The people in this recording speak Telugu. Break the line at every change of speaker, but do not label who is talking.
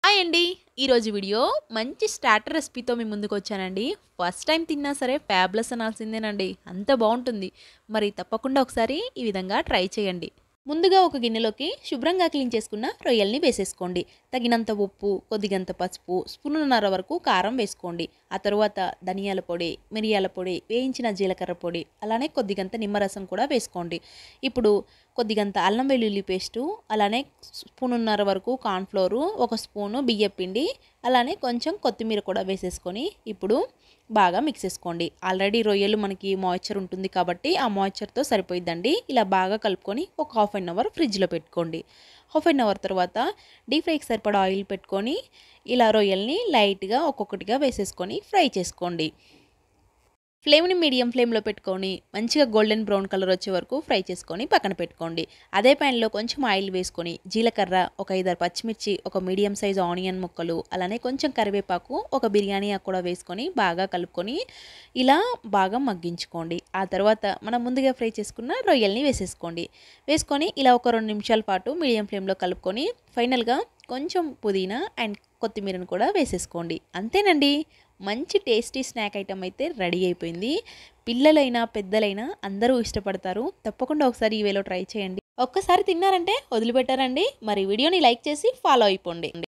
హాయ్ అండి ఈరోజు వీడియో మంచి స్టార్టర్ రెసిపీతో మీ ముందుకు వచ్చానండి ఫస్ట్ టైం తిన్నా సరే ఫ్యాబ్లెస్ అనాల్సిందేనండి అంత బాగుంటుంది మరి తప్పకుండా ఒకసారి ఈ విధంగా ట్రై చేయండి ముందుగా ఒక గిన్నెలోకి శుభ్రంగా క్లీన్ చేసుకున్న రొయ్యల్ని వేసేసుకోండి తగినంత ఉప్పు కొద్దిగంత పసుపు స్పూనున్నర వరకు కారం వేసుకోండి ఆ తరువాత ధనియాల పొడి మిరియాల పొడి వేయించిన జీలకర్ర పొడి అలానే కొద్దిగంత నిమ్మరసం కూడా వేసుకోండి ఇప్పుడు కొద్దిగంత అల్లం వెల్లుల్లి పేస్టు అలానే స్పూనున్నర వరకు కార్న్ఫ్లోరు ఒక స్పూను బియ్యం పిండి అలానే కొంచెం కొత్తిమీర కూడా వేసేసుకొని ఇప్పుడు బాగా మిక్స్ చేసుకోండి ఆల్రెడీ రొయ్యలు మనకి మాయిశ్చర్ ఉంటుంది కాబట్టి ఆ మాయిశ్చర్తో సరిపోయిద్దండి ఇలా బాగా కలుపుకొని ఒక హాఫ్ అన్ అవర్ ఫ్రిడ్జ్లో పెట్టుకోండి హాఫ్ అన్ అవర్ తర్వాత డీప్ ఫ్రైకి సరిపడా ఆయిల్ పెట్టుకొని ఇలా రొయ్యల్ని లైట్గా ఒక్కొక్కటిగా వేసేసుకొని ఫ్రై చేసుకోండి ఫ్లేమ్ని మీడియం ఫ్లేమ్లో పెట్టుకొని మంచిగా గోల్డెన్ బ్రౌన్ కలర్ వచ్చే వరకు ఫ్రై చేసుకొని పక్కన పెట్టుకోండి అదే ప్యాన్లో కొంచెం ఆయిల్ వేసుకొని జీలకర్ర ఒక ఐదారు పచ్చిమిర్చి ఒక మీడియం సైజ్ ఆనియన్ ముక్కలు అలానే కొంచెం కరివేపాకు ఒక బిర్యానీ ఆకు కూడా వేసుకొని బాగా కలుపుకొని ఇలా బాగా మగ్గించుకోండి ఆ తర్వాత మనం ముందుగా ఫ్రై చేసుకున్న రొయ్యల్ని వేసేసుకోండి వేసుకొని ఇలా ఒక రెండు నిమిషాల పాటు మీడియం ఫ్లేమ్లో కలుపుకొని ఫైనల్గా కొంచెం పుదీనా అండ్ కొత్తిమీరను కూడా వేసేసుకోండి అంతేనండి మంచి టేస్టీ స్నాక్ ఐటమ్ అయితే రెడీ అయిపోయింది పిల్లలైనా పెద్దలైనా అందరూ ఇష్టపడతారు తప్పకుండా ఒకసారి ఈ వేలో ట్రై చేయండి ఒక్కసారి తిన్నారంటే వదిలిపెట్టారండి మరి వీడియోని లైక్ చేసి ఫాలో అయిపోండి